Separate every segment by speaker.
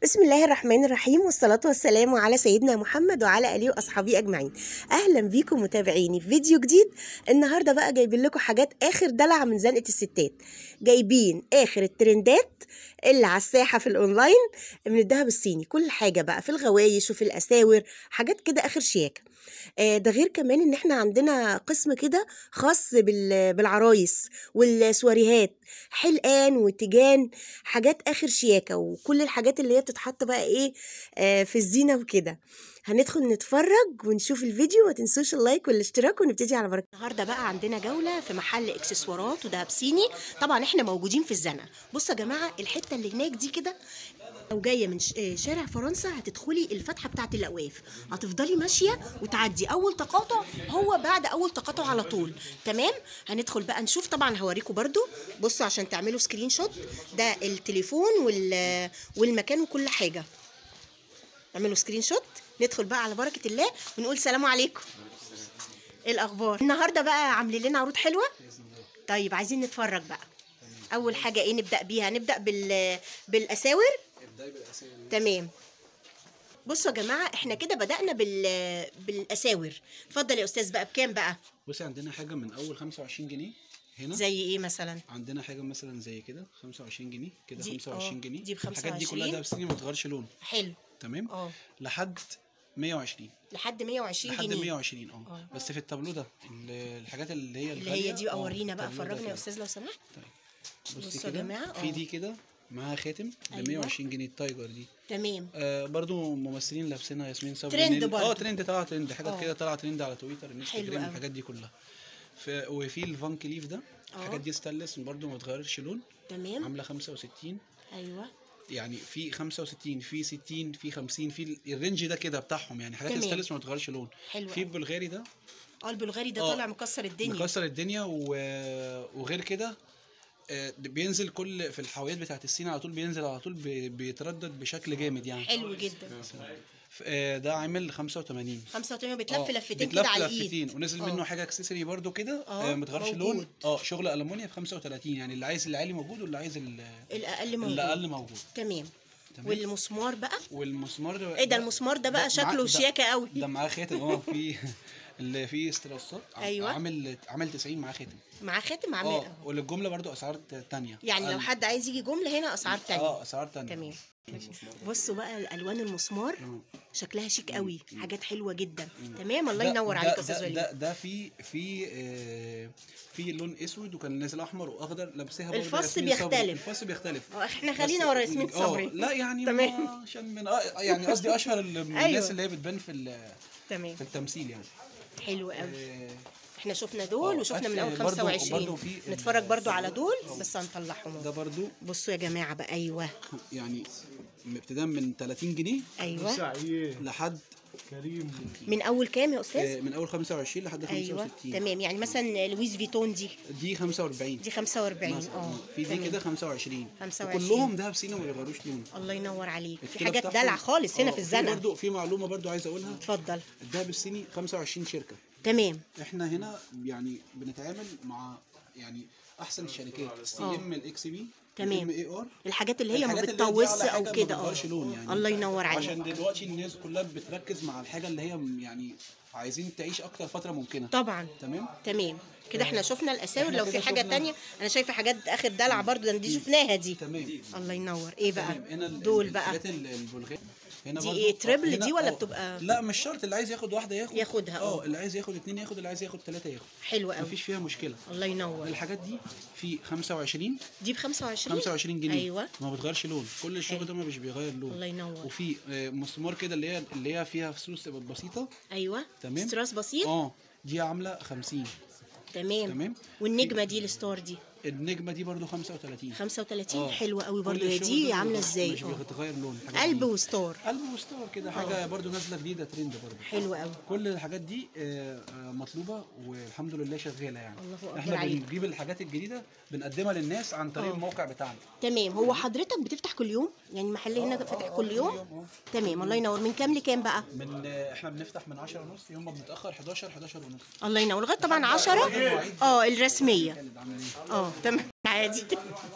Speaker 1: بسم الله الرحمن الرحيم والصلاة والسلام على سيدنا محمد وعلى آله وأصحابه أجمعين أهلا بيكم متابعيني في فيديو جديد النهاردة بقى جايبين لكم حاجات آخر دلع من زنقة الستات جايبين آخر الترندات اللي على الساحة في الأونلاين من الدهب الصيني كل حاجة بقى في الغوايش وفي الأساور حاجات كده آخر شياكة آه، ده غير كمان ان احنا عندنا قسم كده خاص بال- بالعرايس والسواريهات حلقان وتيجان حاجات اخر شياكه وكل الحاجات اللي هي بتتحط بقى ايه آه، في الزينه وكده هندخل نتفرج ونشوف الفيديو ما تنسوش اللايك والاشتراك ونبتدي على بركه النهارده بقى عندنا جوله في محل اكسسوارات ودهب صيني طبعا احنا موجودين في الزنقه بصوا يا جماعه الحته اللي هناك دي كده لو جايه من ش- آه، شارع فرنسا هتدخلي الفتحه بتاعه الاواف هتفضلي ماشيه وتعدي اول تقاطع هو بعد اول تقاطع على طول تمام هندخل بقى نشوف طبعا هوريكم برضو بصوا عشان تعملوا سكرين شوت ده التليفون وال والمكان وكل حاجه اعملوا سكرين شوت ندخل بقى على بركه الله ونقول سلام عليكم ايه الاخبار النهارده بقى عاملين لنا عروض حلوه طيب عايزين نتفرج بقى اول حاجه ايه نبدا بيها نبدا بال بالاساور تمام بصوا يا جماعه احنا كده بدانا بال بالاساور اتفضل يا استاذ بقى بكام بقى
Speaker 2: بصي عندنا حاجة من أول 25 جنيه هنا
Speaker 1: زي ايه مثلا
Speaker 2: عندنا حاجة مثلا زي كده 25 جنيه كده
Speaker 1: دي-
Speaker 2: 25
Speaker 1: آه،
Speaker 2: جنيه
Speaker 1: دي ب
Speaker 2: الحاجات دي
Speaker 1: 25.
Speaker 2: كلها ده بسنين ما تغيرش لون
Speaker 1: حلو
Speaker 2: تمام
Speaker 1: اه
Speaker 2: لحد 120
Speaker 1: لحد 120
Speaker 2: لحد
Speaker 1: جنيه
Speaker 2: 120 اه
Speaker 1: آه.
Speaker 2: بس في التابلو ده ال- الحاجات اللي هي
Speaker 1: اللي هي دي بقى
Speaker 2: آه،
Speaker 1: ورينا بقى
Speaker 2: التابلو ده
Speaker 1: فرجنا يا
Speaker 2: كده.
Speaker 1: استاذ لو سمحت
Speaker 2: طيب
Speaker 1: بصوا
Speaker 2: بصي
Speaker 1: يا
Speaker 2: كده
Speaker 1: جماعة،
Speaker 2: في
Speaker 1: آه.
Speaker 2: دي كده معاها خاتم ب
Speaker 1: أيوة.
Speaker 2: 120 جنيه التايجر دي
Speaker 1: تمام
Speaker 2: آه برضو ممثلين لابسينها ياسمين صبري
Speaker 1: ترند
Speaker 2: نيل-
Speaker 1: برضو.
Speaker 2: اه ترند طلع ترند حاجات
Speaker 1: آه.
Speaker 2: كده طلع ترند على تويتر
Speaker 1: حلو
Speaker 2: انستجرام
Speaker 1: أوي.
Speaker 2: الحاجات دي كلها ف... وفي الفان كليف ده
Speaker 1: آه.
Speaker 2: الحاجات دي ستانلس برضو ما تغيرش لون
Speaker 1: تمام
Speaker 2: عامله 65
Speaker 1: ايوه
Speaker 2: يعني في 65 في 60 في 50 في ال- الرينج ده كده بتاعهم يعني حاجات
Speaker 1: تمام.
Speaker 2: ستانلس ما تغيرش لون
Speaker 1: حلو
Speaker 2: في
Speaker 1: أوي.
Speaker 2: البلغاري ده
Speaker 1: اه البلغاري ده
Speaker 2: آه.
Speaker 1: طالع مكسر الدنيا
Speaker 2: مكسر الدنيا و... وغير كده آه، بينزل كل في الحاويات بتاعت الصين على طول بينزل على طول بي- بيتردد بشكل جامد يعني
Speaker 1: حلو جدا
Speaker 2: ف- آه، ده عامل 85
Speaker 1: 85 بيتلف
Speaker 2: آه،
Speaker 1: لفتين
Speaker 2: بيتلف
Speaker 1: كده على الايد
Speaker 2: لفتين ونزل
Speaker 1: آه.
Speaker 2: منه حاجه اكسسوري برده كده
Speaker 1: آه،
Speaker 2: آه، ما تغيرش
Speaker 1: موجود.
Speaker 2: لون اه شغل المونيا ب 35 يعني اللي عايز العالي موجود واللي عايز ال-
Speaker 1: الاقل موجود
Speaker 2: اللي اقل موجود
Speaker 1: تمام
Speaker 2: تمام.
Speaker 1: والمسمار بقى
Speaker 2: والمسمار
Speaker 1: ايه ده المسمار ده بقى
Speaker 2: معاه-
Speaker 1: شكله
Speaker 2: ده-
Speaker 1: شياكه قوي
Speaker 2: ده معاه خاتم اه في اللي فيه استرسات ع-
Speaker 1: أيوة.
Speaker 2: عامل عامل 90 معاه خاتم
Speaker 1: معاه خاتم عامل
Speaker 2: اه وللجمله برضو اسعار ت- تانية
Speaker 1: يعني لو
Speaker 2: أقل.
Speaker 1: حد عايز يجي جمله هنا اسعار تانية
Speaker 2: اه اسعار تانية
Speaker 1: تمام بصوا بقى الالوان المسمار
Speaker 2: آه.
Speaker 1: شكلها شيك قوي حاجات حلوه جدا تمام الله
Speaker 2: ده-
Speaker 1: ينور
Speaker 2: ده-
Speaker 1: عليك يا
Speaker 2: ده-
Speaker 1: استاذ وليد
Speaker 2: ده ده في في آه، في لون اسود وكان نازل احمر واخضر لابسها برضه
Speaker 1: الفص
Speaker 2: ياسمين صبري.
Speaker 1: بيختلف.
Speaker 2: الفص بيختلف
Speaker 1: اه احنا
Speaker 2: بس-
Speaker 1: خلينا ورا ياسمين
Speaker 2: آه،
Speaker 1: صبري
Speaker 2: لا يعني
Speaker 1: تمام.
Speaker 2: ما- عشان من آه، يعني قصدي اشهر ال- من
Speaker 1: أيوة.
Speaker 2: الناس اللي هي بتبان في ال-
Speaker 1: تمام
Speaker 2: في التمثيل يعني
Speaker 1: حلو قوي
Speaker 2: آه،
Speaker 1: احنا شفنا دول
Speaker 2: آه،
Speaker 1: وشفنا من
Speaker 2: أف-
Speaker 1: اول
Speaker 2: برضو-
Speaker 1: 25
Speaker 2: برضو في-
Speaker 1: نتفرج برضو على دول بس هنطلعهم
Speaker 2: ده برضو
Speaker 1: بصوا يا جماعه بقى ايوه
Speaker 2: يعني ابتداء من 30 جنيه
Speaker 1: ايوه
Speaker 2: لحد
Speaker 1: من اول كام يا استاذ
Speaker 2: آه، من اول 25 لحد
Speaker 1: ايوه
Speaker 2: 65
Speaker 1: تمام يعني مثلا لويس فيتون دي
Speaker 2: دي 45
Speaker 1: دي 45
Speaker 2: مثلا
Speaker 1: اه
Speaker 2: في دي
Speaker 1: تمام.
Speaker 2: كده 25
Speaker 1: 25.
Speaker 2: كلهم دهب صيني ما بيغيروش لون
Speaker 1: الله ينور عليك في
Speaker 2: الكيلو
Speaker 1: حاجات
Speaker 2: بتاعهم-
Speaker 1: دلع خالص هنا
Speaker 2: آه،
Speaker 1: في الزنقه
Speaker 2: برضو في معلومه برضو عايز اقولها
Speaker 1: اتفضل
Speaker 2: الدهب الصيني 25 شركه
Speaker 1: تمام
Speaker 2: احنا هنا يعني بنتعامل مع يعني احسن الشركات سي
Speaker 1: آه.
Speaker 2: ام الاكس بي
Speaker 1: تمام.
Speaker 2: ام اي ار
Speaker 1: الحاجات اللي هي ما
Speaker 2: الحاجات اللي هي دي
Speaker 1: بتطوس
Speaker 2: على
Speaker 1: او
Speaker 2: حاجة
Speaker 1: كده
Speaker 2: ما
Speaker 1: اه
Speaker 2: بتغيرش لون يعني
Speaker 1: الله ينور عليك
Speaker 2: عشان دلوقتي الناس كلها بتركز مع الحاجه اللي هي يعني عايزين تعيش اكتر فتره ممكنه
Speaker 1: طبعا
Speaker 2: تمام
Speaker 1: تمام كده احنا شفنا الاساور
Speaker 2: إحنا
Speaker 1: لو في
Speaker 2: كده
Speaker 1: حاجه
Speaker 2: شفنا-
Speaker 1: تانية انا شايفه حاجات اخر دلع برضو ده دي شفناها دي
Speaker 2: تمام
Speaker 1: الله ينور ايه بقى
Speaker 2: تمام. هنا ال-
Speaker 1: دول
Speaker 2: ال-
Speaker 1: بقى
Speaker 2: الحاجات ال- البلغاري هنا
Speaker 1: دي
Speaker 2: برضو-
Speaker 1: إيه، تريبل
Speaker 2: هنا-
Speaker 1: دي ولا
Speaker 2: آه.
Speaker 1: بتبقى-
Speaker 2: لا مش شرط اللي عايز ياخد واحده ياخد
Speaker 1: ياخدها، آه.
Speaker 2: اه اللي عايز ياخد اتنين ياخد اللي عايز ياخد تلاته ياخد
Speaker 1: حلوه قوي
Speaker 2: مفيش فيها مشكله
Speaker 1: الله ينور
Speaker 2: الحاجات دي في 25
Speaker 1: دي ب 25
Speaker 2: 25 جنيه
Speaker 1: ايوه
Speaker 2: ما بتغيرش لون كل الشغل
Speaker 1: حلو.
Speaker 2: ده مش بيغير لون
Speaker 1: الله ينور
Speaker 2: وفي آه، مسمار كده اللي هي اللي هي فيها فصوص بسيطه
Speaker 1: ايوه
Speaker 2: تمام.
Speaker 1: ستراس بسيط
Speaker 2: اه دي عامله 50
Speaker 1: تمام
Speaker 2: تمام.
Speaker 1: والنجمه دي الستار دي
Speaker 2: النجمه دي برضو 35
Speaker 1: 35
Speaker 2: آه.
Speaker 1: حلوه قوي
Speaker 2: كل
Speaker 1: برضو هي
Speaker 2: الشغل
Speaker 1: دي
Speaker 2: ده
Speaker 1: عامله
Speaker 2: مش-
Speaker 1: ازاي
Speaker 2: مش
Speaker 1: اه
Speaker 2: بتغير لون الحاجات
Speaker 1: قلب
Speaker 2: دي.
Speaker 1: وستار
Speaker 2: قلب وستار كده حاجه برضو نازله جديده ترند برضو
Speaker 1: حلو قوي
Speaker 2: كل الحاجات دي آه، آه، مطلوبه والحمد لله شغاله يعني
Speaker 1: الله أكبر
Speaker 2: احنا
Speaker 1: عليك.
Speaker 2: بنجيب الحاجات الجديده بنقدمها للناس عن طريق
Speaker 1: آه.
Speaker 2: الموقع بتاعنا
Speaker 1: تمام هو حضرتك بتفتح كل يوم يعني المحل هنا فاتح كل يوم
Speaker 2: آه.
Speaker 1: تمام الله ينور من كام لكام بقى
Speaker 2: من آه، احنا بنفتح من 10 ونص يوم ما بنتاخر 11 11 ونص
Speaker 1: الله ينور لغايه طبعا 10 اه الرسميه اه تمام عادي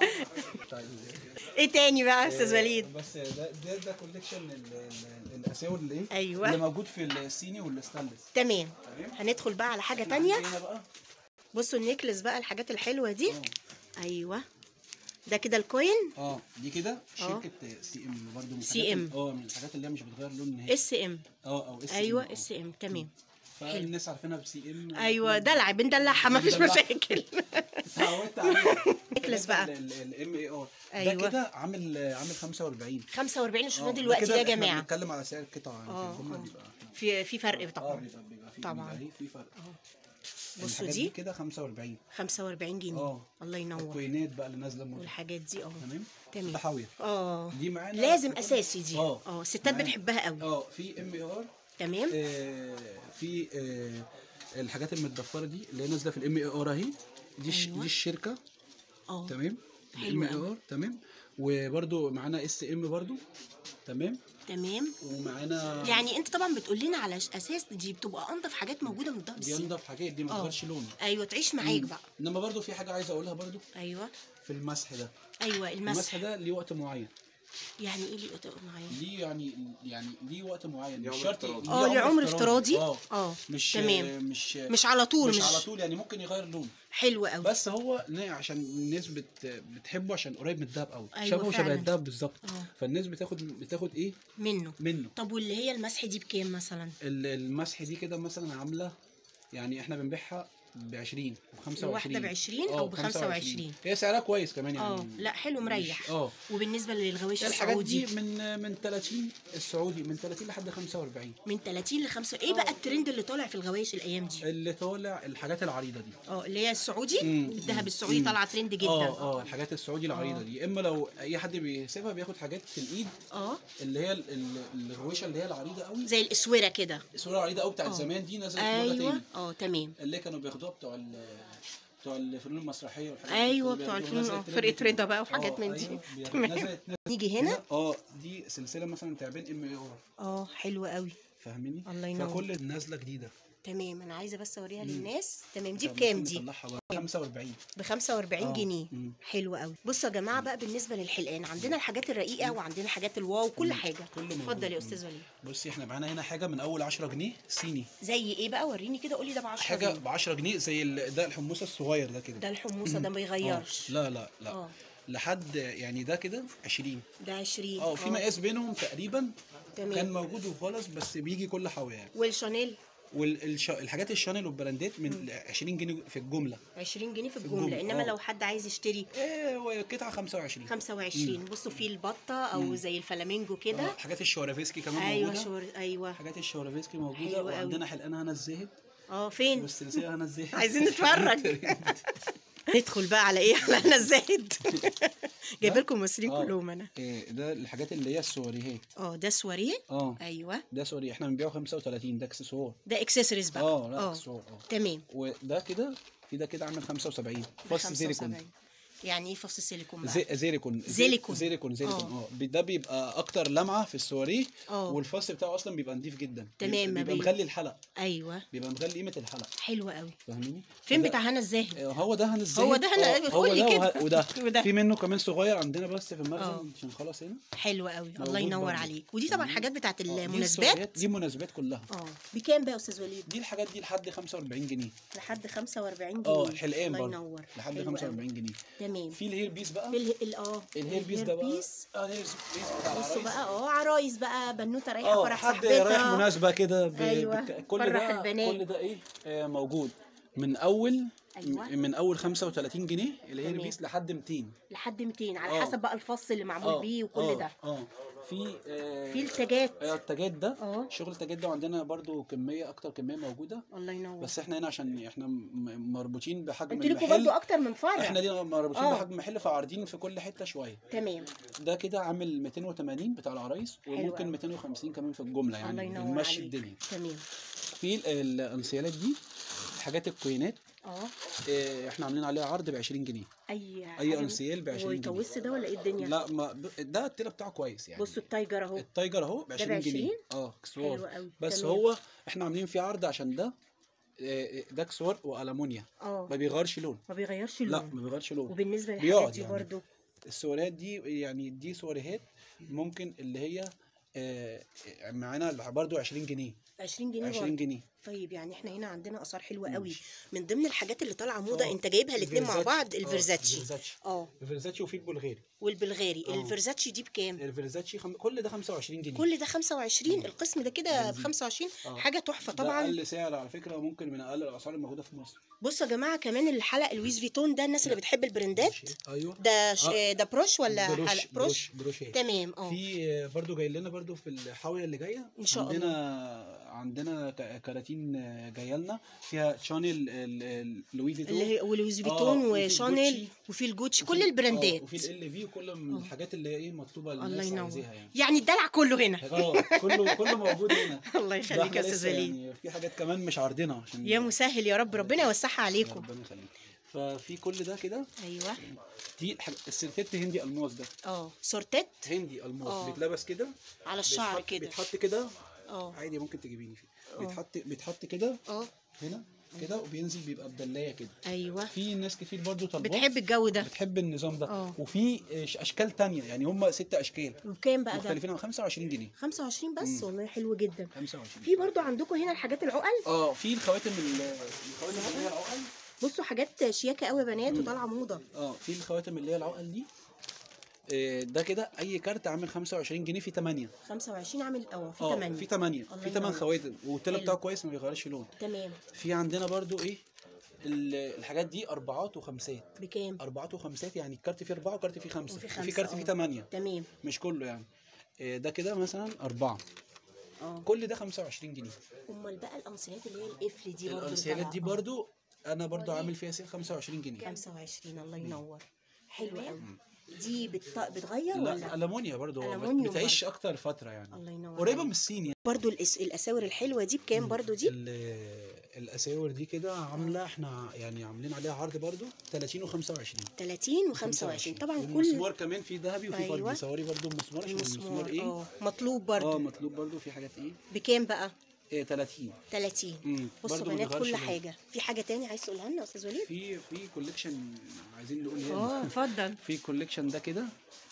Speaker 2: طيب
Speaker 1: ايه تاني بقى يا استاذ وليد
Speaker 2: بس ده ده ده كوليكشن ال- ال- الاساور اللي ايه
Speaker 1: أيوة.
Speaker 2: اللي موجود في الصيني والستانلس
Speaker 1: تمام
Speaker 2: تمام
Speaker 1: هندخل بقى على حاجه
Speaker 2: إحنا
Speaker 1: تانية
Speaker 2: عندنا بقى
Speaker 1: بصوا النكلس بقى الحاجات الحلوه دي
Speaker 2: اه
Speaker 1: ايوه ده كده الكوين
Speaker 2: اه دي كده
Speaker 1: اه.
Speaker 2: شركه سي ام برضه من
Speaker 1: سي
Speaker 2: الحاجات
Speaker 1: ام.
Speaker 2: ال- اه من الحاجات اللي هي مش بتغير لون نهائي
Speaker 1: اس ام
Speaker 2: اه او اس
Speaker 1: ايوه اس ام تمام
Speaker 2: فالناس عارفينها بسي ام
Speaker 1: ايوه دلع بندلعها ما فيش
Speaker 2: بندلعها.
Speaker 1: مشاكل
Speaker 2: اتعودت عليها
Speaker 1: نكلس بقى.
Speaker 2: الام اي ار
Speaker 1: أيوة.
Speaker 2: ده كده عامل عامل 45
Speaker 1: 45 شوفوا
Speaker 2: اه، ده
Speaker 1: دلوقتي
Speaker 2: كده
Speaker 1: يا
Speaker 2: احنا
Speaker 1: جماعه
Speaker 2: بنتكلم على سعر القطعه يعني
Speaker 1: اه،
Speaker 2: في الجمله
Speaker 1: اه.
Speaker 2: بيبقى
Speaker 1: في في فرق
Speaker 2: اه
Speaker 1: طبعا
Speaker 2: بيبقى بيبقى في
Speaker 1: طبعا.
Speaker 2: بيبقى في فرق
Speaker 1: بصوا
Speaker 2: الحاجات
Speaker 1: دي
Speaker 2: كده 45
Speaker 1: 45 جنيه
Speaker 2: اه.
Speaker 1: الله ينور
Speaker 2: الكوينات بقى اللي نازله من
Speaker 1: والحاجات دي اه
Speaker 2: تمام
Speaker 1: تمام.
Speaker 2: تحاوير
Speaker 1: اه
Speaker 2: دي معانا
Speaker 1: لازم اساسي دي
Speaker 2: اه.
Speaker 1: اه الستات
Speaker 2: معانا.
Speaker 1: بتحبها قوي
Speaker 2: اه في ام اي ار
Speaker 1: تمام
Speaker 2: في آه، الحاجات المتضفره دي اللي هي نازله في الام اي ار اهي دي الش-
Speaker 1: أيوة.
Speaker 2: دي الشركه
Speaker 1: اه
Speaker 2: تمام
Speaker 1: حلو
Speaker 2: الام اي
Speaker 1: أوي.
Speaker 2: ار تمام وبرده معانا اس ام برده تمام
Speaker 1: تمام
Speaker 2: ومعانا
Speaker 1: يعني انت طبعا بتقول لنا على ش- اساس دي بتبقى انضف حاجات موجوده من الظهر
Speaker 2: دي
Speaker 1: السين
Speaker 2: انضف حاجات دي ما
Speaker 1: اه.
Speaker 2: تغيرش لونه
Speaker 1: ايوه تعيش معاك بقى
Speaker 2: انما برده في حاجه عايز اقولها برده
Speaker 1: ايوه
Speaker 2: في المسح ده
Speaker 1: ايوه
Speaker 2: المسح
Speaker 1: المسح
Speaker 2: ده ليه وقت معين
Speaker 1: يعني ايه اللي تقول معايا
Speaker 2: ليه يعني يعني ليه وقت معين
Speaker 3: ليه
Speaker 2: مش
Speaker 3: عمر
Speaker 2: شرط
Speaker 3: افتراضي.
Speaker 1: اه ليه عمر افتراضي
Speaker 2: اه
Speaker 1: اه
Speaker 2: مش
Speaker 1: تمام
Speaker 2: مش
Speaker 1: مش على طول
Speaker 2: مش
Speaker 1: مش
Speaker 2: على طول يعني ممكن يغير لون
Speaker 1: حلو قوي
Speaker 2: بس هو نا- عشان الناس بت بتحبه عشان قريب من الدهب قوي
Speaker 1: أيوة
Speaker 2: شبهه شبه
Speaker 1: فعلا.
Speaker 2: الدهب بالظبط
Speaker 1: اه
Speaker 2: فالناس بتاخد بتاخد ايه
Speaker 1: منه
Speaker 2: منه
Speaker 1: طب واللي هي المسح دي بكام مثلا
Speaker 2: ال- المسح دي كده مثلا عامله يعني احنا بنبيعها ب 20 و 25
Speaker 1: الواحده ب 20 او ب 25
Speaker 2: هي سعرها كويس كمان يعني
Speaker 1: اه لا حلو مريح
Speaker 2: مش- اه
Speaker 1: وبالنسبه للغوايش
Speaker 2: الحاجات
Speaker 1: السعودي
Speaker 2: دي من من 30 السعودي من 30 لحد 45
Speaker 1: من 30 ل 5 ايه بقى الترند اللي طالع في الغوايش الايام دي
Speaker 2: اللي طالع الحاجات العريضه دي
Speaker 1: اه اللي هي السعودي
Speaker 2: مم.
Speaker 1: الذهب السعودي
Speaker 2: مم.
Speaker 1: طالعه ترند جدا
Speaker 2: اه اه الحاجات السعودي العريضه
Speaker 1: اه.
Speaker 2: دي اما لو اي حد بيسيبها بياخد حاجات في الايد
Speaker 1: اه
Speaker 2: اللي هي ال- ال- الغويشه اللي هي العريضه قوي
Speaker 1: زي الاسوره كده
Speaker 2: الصوره العريضه قوي بتاعت
Speaker 1: اه.
Speaker 2: زمان دي نزلت موضه
Speaker 1: ايوه
Speaker 2: تاني
Speaker 1: اه تمام
Speaker 2: اللي كانوا بياخدوها بتوع ال بتوع الفنون المسرحيه والحاجات دي.
Speaker 1: ايوه
Speaker 2: كانوا
Speaker 1: بتوع
Speaker 2: بياخدوها،
Speaker 1: الفنون
Speaker 2: نزلت
Speaker 1: اه
Speaker 2: ترند
Speaker 1: فرقه
Speaker 2: كده.
Speaker 1: رضا بقى وحاجات
Speaker 2: اه،
Speaker 1: من دي
Speaker 2: أيوة، بياخد-
Speaker 1: تمام
Speaker 2: نزلت
Speaker 1: نيجي هنا
Speaker 2: اه دي سلسله مثلا تعبان ام اي ار
Speaker 1: اه حلو قوي
Speaker 2: فاهميني
Speaker 1: الله ينور.
Speaker 2: فكل نازله جديده
Speaker 1: تمام انا عايزه بس اوريها
Speaker 2: مم.
Speaker 1: للناس تمام دي
Speaker 2: فممكن
Speaker 1: بكام دي
Speaker 2: نطلعها بقى 45
Speaker 1: ب 45
Speaker 2: اه.
Speaker 1: جنيه
Speaker 2: مم.
Speaker 1: حلو قوي بصوا يا جماعه بقى بالنسبه للحلقان عندنا الحاجات الرقيقه وعندنا حاجات الواو كل
Speaker 2: مم.
Speaker 1: حاجه
Speaker 2: كله موجود.
Speaker 1: اتفضل يا
Speaker 2: مم.
Speaker 1: استاذ وليد
Speaker 2: بصي احنا معانا هنا حاجه من اول 10 جنيه صيني
Speaker 1: زي ايه بقى وريني كده قولي ده ب 10
Speaker 2: حاجه
Speaker 1: جنيه
Speaker 2: ب 10 جنيه زي ال- ده الحموسه الصغير ده كده
Speaker 1: ده الحموصه ده ما
Speaker 2: اه.
Speaker 1: يغيرش
Speaker 2: لا لا لا
Speaker 1: اه
Speaker 2: لحد يعني ده كده 20
Speaker 1: ده 20
Speaker 2: اه في مقاس بينهم تقريبا كان
Speaker 1: تمام
Speaker 2: موجود وخلاص بس بيجي كل حاجه يعني
Speaker 1: والشانيل
Speaker 2: والحاجات الشانل والبراندات من 20 جنيه في الجمله
Speaker 1: 20 جنيه في
Speaker 2: الجملة،
Speaker 1: الجمله انما
Speaker 2: اه.
Speaker 1: لو حد عايز يشتري
Speaker 2: ايه وقطعه 25
Speaker 1: 25 بصوا في البطه او
Speaker 2: مم.
Speaker 1: زي الفلامينجو
Speaker 2: اه
Speaker 1: كده
Speaker 2: حاجات الشوارفسكي كمان
Speaker 1: ايوه
Speaker 2: موجوده
Speaker 1: شور ايوه
Speaker 2: حاجات الشوارفسكي موجوده
Speaker 1: حلو قوي.
Speaker 2: وعندنا حلقان هنا الزاهد
Speaker 1: اه فين
Speaker 2: والسلسله هنا الزاهد
Speaker 1: عايزين نتفرج. ندخل بقى على ايه على انا الزاهد جايب لكم المصريين
Speaker 2: اه.
Speaker 1: كلهم انا
Speaker 2: إيه ده الحاجات اللي هي السواريهات
Speaker 1: اه ده سواريه
Speaker 2: اه
Speaker 1: ايوه
Speaker 2: ده سوري احنا بنبيعه 35 ده اكسسوار
Speaker 1: ده اكسسوارز بقى
Speaker 2: اه لا اكسسوار اه
Speaker 1: تمام
Speaker 2: وده كده في ده كده عامل 75 فص زيليكون
Speaker 1: 75. يعني ايه فص السيليكون بقى
Speaker 2: زي زيليكون زي-
Speaker 1: زيليكون.
Speaker 2: زيليكون زيليكون
Speaker 1: اه.
Speaker 2: اه بي- ده بيبقى اكتر لمعه في السواريه
Speaker 1: اه.
Speaker 2: والفص بتاعه اصلا بيبقى نضيف جدا
Speaker 1: تمام،
Speaker 2: بيبقى,
Speaker 1: ما
Speaker 2: بيبقى
Speaker 1: بي-
Speaker 2: مغلي الحلق
Speaker 1: ايوه
Speaker 2: بيبقى مغلي قيمه الحلق
Speaker 1: حلو قوي
Speaker 2: فاهميني
Speaker 1: فين
Speaker 2: وده-
Speaker 1: بتاع هنا الزاهد
Speaker 2: آه، هو ده هنا ازاي
Speaker 1: هو ده هنا- قول لي كده.
Speaker 2: وده
Speaker 1: وده.
Speaker 2: في منه كمان صغير عندنا بس في
Speaker 1: اه.
Speaker 2: المخزن عشان خلاص هنا
Speaker 1: حلو قوي الله
Speaker 2: موجود
Speaker 1: ينور
Speaker 2: برضه.
Speaker 1: عليك ودي طبعا
Speaker 2: تمام.
Speaker 1: حاجات بتاعت
Speaker 2: آه، دي
Speaker 1: المناسبات
Speaker 2: السواريات- دي مناسبات كلها
Speaker 1: اه بكام بقى يا استاذ وليد
Speaker 2: دي الحاجات دي لحد 45 جنيه
Speaker 1: لحد 45 جنيه
Speaker 2: اه الحلقان
Speaker 1: الله
Speaker 2: برضه
Speaker 1: ينور
Speaker 2: لحد
Speaker 1: حلو قوي.
Speaker 2: 45 جنيه
Speaker 1: تمام
Speaker 2: في الهير بيس بقى
Speaker 1: في ال- ال- اه
Speaker 2: الهير بيس ده بقى
Speaker 1: الهيربيس.
Speaker 2: اه الهير بيس بتاع
Speaker 1: بصوا
Speaker 2: العرايس.
Speaker 1: بقى اه عرايس بقى بنوته رايحه
Speaker 2: اه
Speaker 1: فرح
Speaker 2: حد
Speaker 1: صاحبتها
Speaker 2: رايح مناسبه كده ب...
Speaker 1: أيوة،
Speaker 2: بك... كل
Speaker 1: فرح
Speaker 2: ده
Speaker 1: البنات.
Speaker 2: كل ده ايه آه موجود من اول
Speaker 1: أيوة.
Speaker 2: من اول 35 جنيه الهير
Speaker 1: تمام.
Speaker 2: بيس لحد 200
Speaker 1: لحد 200 على
Speaker 2: اه.
Speaker 1: حسب بقى الفص اللي معمول
Speaker 2: اه
Speaker 1: بيه وكل
Speaker 2: اه
Speaker 1: ده
Speaker 2: اه في آه
Speaker 1: في التاجات
Speaker 2: آه، التاجات ده
Speaker 1: اه.
Speaker 2: شغل التاجات ده عندنا برضو كميه اكتر كميه موجوده
Speaker 1: الله ينور
Speaker 2: بس احنا هنا عشان احنا م- مربوطين بحجم
Speaker 1: انتوا ليكوا
Speaker 2: المحل
Speaker 1: برضو اكتر من فرع
Speaker 2: احنا لينا مربوطين
Speaker 1: اه.
Speaker 2: بحجم المحل فعارضين في كل حته شويه
Speaker 1: تمام
Speaker 2: ده كده عامل 280 بتاع العرايس
Speaker 1: حلو
Speaker 2: وممكن
Speaker 1: أوي.
Speaker 2: 250 كمان في الجمله
Speaker 1: الله
Speaker 2: يعني
Speaker 1: ينور
Speaker 2: بنمشي
Speaker 1: عليك
Speaker 2: الدنيا
Speaker 1: تمام
Speaker 2: في ال- الانسيالات دي حاجات الكوينات
Speaker 1: اه
Speaker 2: اه، احنا عاملين عليها عرض ب 20 جنيه
Speaker 1: اي
Speaker 2: اي
Speaker 1: حاجة
Speaker 2: انسيال ب 20 جنيه
Speaker 1: ويكوس ده ولا ايه الدنيا
Speaker 2: لا ما ب- ده التيله بتاعه كويس يعني
Speaker 1: بصوا التايجر اهو
Speaker 2: التايجر اهو ب
Speaker 1: ب
Speaker 2: 20 جنيه
Speaker 1: 20
Speaker 2: اه
Speaker 1: حلو
Speaker 2: اكسسوار
Speaker 1: قوي
Speaker 2: بس
Speaker 1: تمام.
Speaker 2: هو احنا عاملين فيه عرض عشان ده آه، داكسور والمونيا
Speaker 1: اه
Speaker 2: ما بيغيرش لون
Speaker 1: ما بيغيرش
Speaker 2: لا
Speaker 1: اللون
Speaker 2: ما بيغيرش لون
Speaker 1: وبالنسبه
Speaker 2: بيقعد
Speaker 1: للحاجات دي
Speaker 2: يعني.
Speaker 1: برضو
Speaker 2: السواريهات دي يعني دي سواريهات ممكن اللي هي آه، معانا برضو 20 جنيه
Speaker 1: 20 جنيه
Speaker 2: 20
Speaker 1: برضو
Speaker 2: جنيه
Speaker 1: طيب يعني احنا هنا عندنا اسعار حلوه قوي
Speaker 2: ماشي.
Speaker 1: من ضمن الحاجات اللي طالعه موضه
Speaker 2: آه،
Speaker 1: انت جايبها الاثنين مع
Speaker 2: الفيرزاتشي.
Speaker 1: بعض
Speaker 2: آه،
Speaker 1: الفيرزاتشي
Speaker 2: الفيرزاتشي
Speaker 1: اه
Speaker 2: الفيرزاتشي وفي البلغاري
Speaker 1: والبلغاري
Speaker 2: آه.
Speaker 1: الفيرزاتشي دي بكام
Speaker 2: الفيرزاتشي خم... كل ده 25 جنيه
Speaker 1: كل ده 25 القسم ده كده ب
Speaker 2: بنزين.
Speaker 1: 25
Speaker 2: آه.
Speaker 1: حاجه تحفه
Speaker 2: ده
Speaker 1: طبعا
Speaker 2: اقل سعر على فكره ممكن من اقل الاسعار الموجوده في مصر
Speaker 1: بصوا يا جماعه كمان الحلق لويس فيتون ده الناس اللي بتحب البراندات
Speaker 2: ايوه
Speaker 1: ده ش...
Speaker 2: آه.
Speaker 1: ده بروش ولا
Speaker 2: بروش
Speaker 1: حلق
Speaker 2: بروش
Speaker 1: بروش
Speaker 2: بروشيه
Speaker 1: تمام اه
Speaker 2: في آه، برضو جاي لنا برضو في الحاويه اللي جايه
Speaker 1: إن شاء
Speaker 2: عندنا عندنا ك- كراتين آه، جايه لنا فيها شانيل ال- ال- لوي فيتون
Speaker 1: اللي هي ولويس
Speaker 2: آه،
Speaker 1: فيتون
Speaker 2: وفي
Speaker 1: وشانيل
Speaker 2: الجوتشي.
Speaker 1: وفي الجوتشي
Speaker 2: وفي-
Speaker 1: كل
Speaker 2: آه،
Speaker 1: البراندات
Speaker 2: وفي ال في وكل من
Speaker 1: آه.
Speaker 2: الحاجات اللي هي ايه مطلوبه
Speaker 1: الله
Speaker 2: للناس
Speaker 1: ينور
Speaker 2: عايزاها يعني
Speaker 1: يعني الدلع كله هنا
Speaker 2: اه كله كله موجود هنا
Speaker 1: الله
Speaker 2: ده
Speaker 1: يخليك
Speaker 2: احنا
Speaker 1: يا استاذ
Speaker 2: لسه
Speaker 1: وليد
Speaker 2: يعني في حاجات كمان مش عارضينها عشان
Speaker 1: يا مسهل يا رب ربنا يوسعها عليكم
Speaker 2: ربنا يخليك ففي كل ده كده
Speaker 1: ايوه
Speaker 2: دي الحاجة السلتيت هندي الماس ده
Speaker 1: اه سورتيت
Speaker 2: هندي الماس
Speaker 1: آه.
Speaker 2: بيتلبس كده
Speaker 1: على الشعر
Speaker 2: بيتحط-
Speaker 1: كده
Speaker 2: بيتحط كده
Speaker 1: اه
Speaker 2: عادي ممكن تجيبيني فيه
Speaker 1: آه.
Speaker 2: بيتحط بيتحط كده
Speaker 1: اه
Speaker 2: هنا كده وبينزل بيبقى بدلايه كده
Speaker 1: ايوه
Speaker 2: في ناس كتير برضو طالباه
Speaker 1: بتحب الجو ده
Speaker 2: بتحب النظام ده
Speaker 1: آه.
Speaker 2: وفي إش- اشكال تانية يعني هم ست اشكال
Speaker 1: وكام بقى ده
Speaker 2: مختلفين عن 25 جنيه
Speaker 1: 25 بس
Speaker 2: مم.
Speaker 1: والله حلو جدا
Speaker 2: 25
Speaker 1: في برضو عندكم هنا الحاجات العقل
Speaker 2: اه في الخواتم ال- الخواتم اللي هي العقل
Speaker 1: بصوا حاجات شياكه قوي يا بنات
Speaker 2: مم.
Speaker 1: وطالعه موضه
Speaker 2: اه في الخواتم اللي هي العقل دي آه، ده كده اي كارت عامل 25 جنيه في 8
Speaker 1: 25 عامل اه في
Speaker 2: اه
Speaker 1: 8
Speaker 2: في 8
Speaker 1: الله
Speaker 2: في 8
Speaker 1: ينور.
Speaker 2: خواتم والتله
Speaker 1: حلو.
Speaker 2: بتاعه كويس ما بيغيرش لون
Speaker 1: تمام
Speaker 2: في عندنا برضو ايه ال- الحاجات دي اربعات وخمسات
Speaker 1: بكام
Speaker 2: اربعات وخمسات يعني الكارت فيه اربعه وكارت فيه خمسه
Speaker 1: وفي
Speaker 2: وفي
Speaker 1: خمسة،
Speaker 2: كارت
Speaker 1: اه.
Speaker 2: فيه 8
Speaker 1: تمام
Speaker 2: مش كله يعني آه، ده كده مثلا اربعه
Speaker 1: اه
Speaker 2: كل ده 25 جنيه
Speaker 1: امال بقى الانسيلات اللي هي القفل دي برضو
Speaker 2: الانسيالات دي
Speaker 1: بتاعها.
Speaker 2: برضو انا برضو عامل فيها سيل 25 جنيه
Speaker 1: 25 الله ينور حلو قوي دي بت... بتغير
Speaker 2: لا
Speaker 1: ولا
Speaker 2: ألمونيا برضو
Speaker 1: ألمونيوم
Speaker 2: بتعيش اكتر فتره يعني
Speaker 1: الله ينور
Speaker 2: قريبه
Speaker 1: عليك.
Speaker 2: من الصين يعني
Speaker 1: برضو الأس... الاساور الحلوه دي بكام برضو دي
Speaker 2: ال- الاساور دي كده عامله احنا يعني عاملين عليها عرض برضو 30 و25
Speaker 1: 30 و25 طبعا كل
Speaker 2: المسمار كمان في ذهبي وفي
Speaker 1: أيوة.
Speaker 2: أيوة. صوري برضو المسمار عشان المسمار
Speaker 1: المسمار
Speaker 2: ايه
Speaker 1: اه مطلوب
Speaker 2: اه
Speaker 1: برضو
Speaker 2: مطلوب برضو في حاجات ايه,
Speaker 1: بكام بقى
Speaker 2: إيه 30
Speaker 1: 30
Speaker 2: امم
Speaker 1: بصوا
Speaker 2: برضو ما
Speaker 1: بنات
Speaker 2: بيغيرش
Speaker 1: كل
Speaker 2: لون.
Speaker 1: حاجه في حاجه تاني عايز تقولها لنا يا استاذ وليد
Speaker 2: في في كوليكشن عايزين نقول
Speaker 1: اه
Speaker 2: هنا
Speaker 1: اتفضل
Speaker 2: في كوليكشن ده كده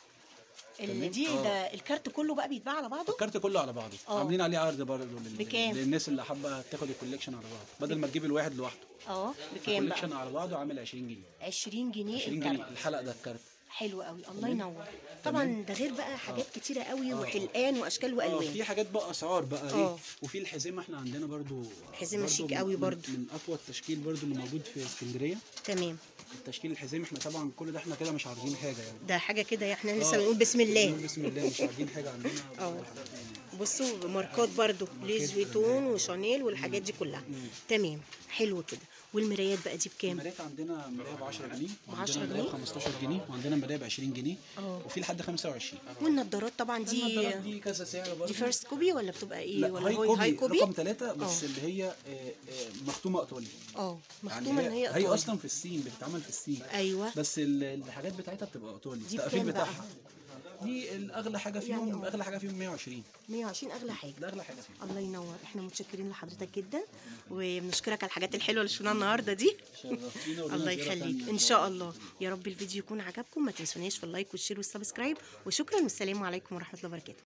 Speaker 1: اللي دي
Speaker 2: آه.
Speaker 1: ده الكارت كله بقى بيتباع على بعضه
Speaker 2: الكارت كله على بعضه
Speaker 1: آه.
Speaker 2: عاملين عليه عرض برضه لل...
Speaker 1: بكام؟
Speaker 2: للناس اللي حابه تاخد الكوليكشن على بعض بدل ما تجيب الواحد لوحده
Speaker 1: اه بكام
Speaker 2: الكوليكشن
Speaker 1: بقى
Speaker 2: على بعضه عامل 20 جنيه
Speaker 1: 20 جنيه
Speaker 2: 20
Speaker 1: الكارت
Speaker 2: جنيه الحلقه ده الكارت
Speaker 1: حلو قوي الله ينور طبعا ده غير بقى حاجات كتيره قوي وحلقان واشكال
Speaker 2: اه
Speaker 1: والوان
Speaker 2: في حاجات بقى اسعار بقى
Speaker 1: آه.
Speaker 2: ايه وفي الحزمه احنا عندنا برضو
Speaker 1: حزمة
Speaker 2: برضو
Speaker 1: شيك
Speaker 2: من-
Speaker 1: قوي
Speaker 2: من-
Speaker 1: برضو.
Speaker 2: من اقوى التشكيل برضو اللي موجود في اسكندريه
Speaker 1: تمام
Speaker 2: التشكيل الحزامي احنا طبعا كل ده احنا كده مش عارضين حاجه يعني
Speaker 1: ده حاجه كده احنا لسه
Speaker 2: آه.
Speaker 1: بنقول بسم
Speaker 2: بنقول
Speaker 1: الله
Speaker 2: بسم الله مش عارضين حاجه عندنا
Speaker 1: اه بصوا ماركات برضو لويس فيتون وشانيل والحاجات دي كلها تمام حلو كده والمرايات بقى دي بكام
Speaker 2: المرايات عندنا مرايه ب 10 جنيه
Speaker 1: ب 10
Speaker 2: وعندنا مرايه ب
Speaker 1: جنيه؟
Speaker 2: 15 جنيه وعندنا مرايه ب 20 جنيه
Speaker 1: اه
Speaker 2: وفي لحد 25
Speaker 1: والنضارات طبعا
Speaker 2: النضارات
Speaker 1: دي
Speaker 2: دي كذا سعر برضه
Speaker 1: دي فيرست كوبي ولا بتبقى ايه
Speaker 2: لا
Speaker 1: ولا
Speaker 2: هاي
Speaker 1: هاي
Speaker 2: كوبي,
Speaker 1: هاي كوبي
Speaker 2: رقم ثلاثة بس
Speaker 1: آه.
Speaker 2: اللي هي آه، آه، مختومة ايطالي
Speaker 1: اه
Speaker 2: يعني
Speaker 1: مختومه ان هي
Speaker 2: هي
Speaker 1: إيطالي.
Speaker 2: اصلا في الصين بتتعمل في الصين
Speaker 1: ايوه
Speaker 2: بس ال- الحاجات بتاعتها بتبقى ايطالي
Speaker 1: دي
Speaker 2: التقفيل
Speaker 1: بكام بقى؟
Speaker 2: بتاعها دي الاغلى حاجه
Speaker 1: يعني
Speaker 2: فيهم
Speaker 1: آه.
Speaker 2: اغلى حاجه فيهم 120
Speaker 1: 120 اغلى حاجه
Speaker 2: ده اغلى حاجه فيهم
Speaker 1: الله ينور احنا متشكرين لحضرتك جدا وبنشكرك على الحاجات الحلوه اللي شفناها النهارده دي
Speaker 2: شرفتينا ولنا
Speaker 1: الله
Speaker 2: زيارة
Speaker 1: يخليك
Speaker 2: تانية
Speaker 1: ان شاء الله يا رب الفيديو يكون عجبكم ما تنسوناش في اللايك والشير والسبسكرايب وشكرا والسلام عليكم ورحمه الله وبركاته